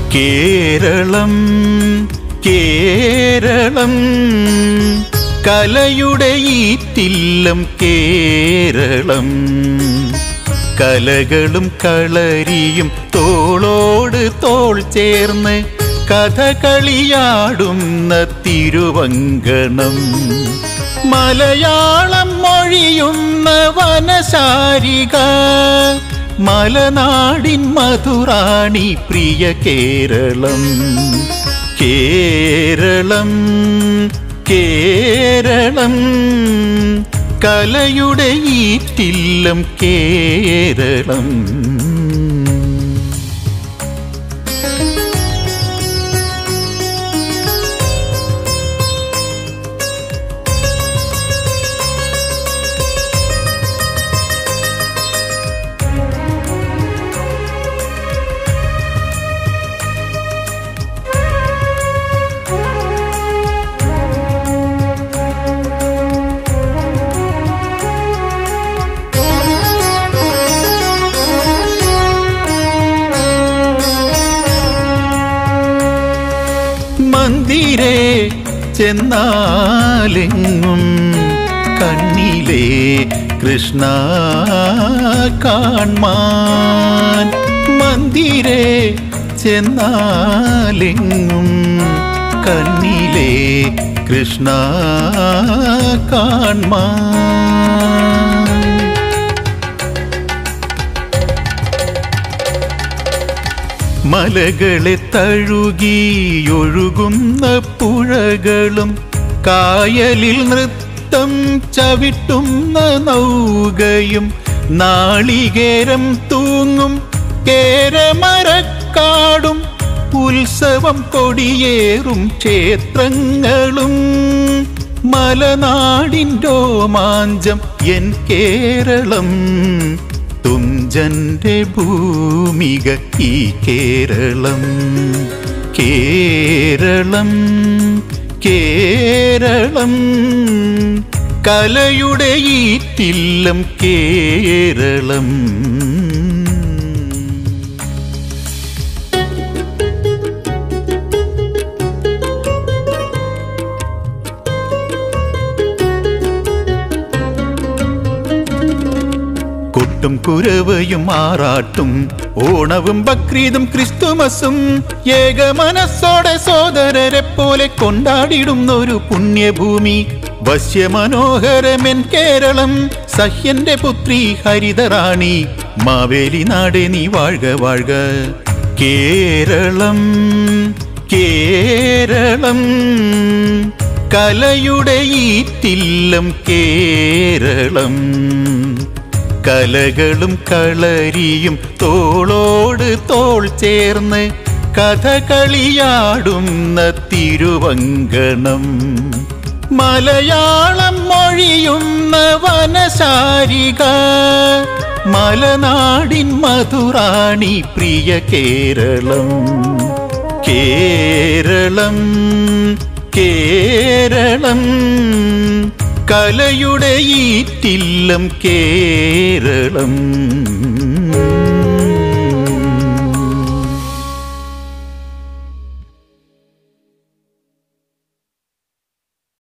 കേരളം കേരളം കലയുടെ ഈറ്റില്ലം കേരളം കലകളും കളരിയും തോളോട് തോൾ ചേർന്ന് കഥകളിയാടുന്ന തിരുവങ്കണം മലയാളം മൊഴിയുന്ന വനശാരിക മലനാടിൻ മധുറാണി പ്രിയ കേരളം കേരളം കേരളം കലയുടെ ഈറ്റില്ലം കേരളം മന്ദിരേ ചെന്നാലെങ്ങും കണ്ണിലേ കൃഷ്ണ കാൺമാൻ മന്ദിരേ ചെന്നാലെങ്ങും കണ്ണിലേ കൃഷ്ണ കാൺമാൻ മലകളെ തഴുകിയൊഴുകുന്ന പുഴകളും കായലിൽ നൃത്തം ചവിട്ടുന്ന നൗകയും നാളികേരം തൂങ്ങും കേരമരക്കാടും ഉത്സവം കൊടിയേറും ക്ഷേത്രങ്ങളും മലനാടിൻ രോമാഞ്ചം എൻ കേരളം തുഞ്ചന്റെ ഭൂമിക ഈ കേരളം കേരളം കേരളം കലയുടെ ഈറ്റില്ലം കേരളം കൊട്ടും കുരവയും ആറാട്ടും ഓണവും ബക്രീദും ക്രിസ്തുമസും ഏക മനസ്സോടെ സോദരരെ പോലെ കൊണ്ടാടിടുന്നൊരു പുണ്യഭൂമി വശ്യമനോഹരമെൻ കേരളം സഹ്യന്റെ പുത്രി ഹരിതറാണി മാവേലി നാടെ നീ വാഴ്ക വാഴ്ക കേരളം കേരളം കലയുടെ ഈറ്റില്ലം കേരളം കലകളും കളരിയും തോളോട് തോൾ ചേർന്ന് കഥകളിയാടുന്ന തിരുവങ്കണം മലയാളം മൊഴിയുന്ന വനശാരിക മലനാടിൻ മധുറാണി പ്രിയ കേരളം കേരളം കേരളം കലയുടെ ഈറ്റില്ലം കേരളം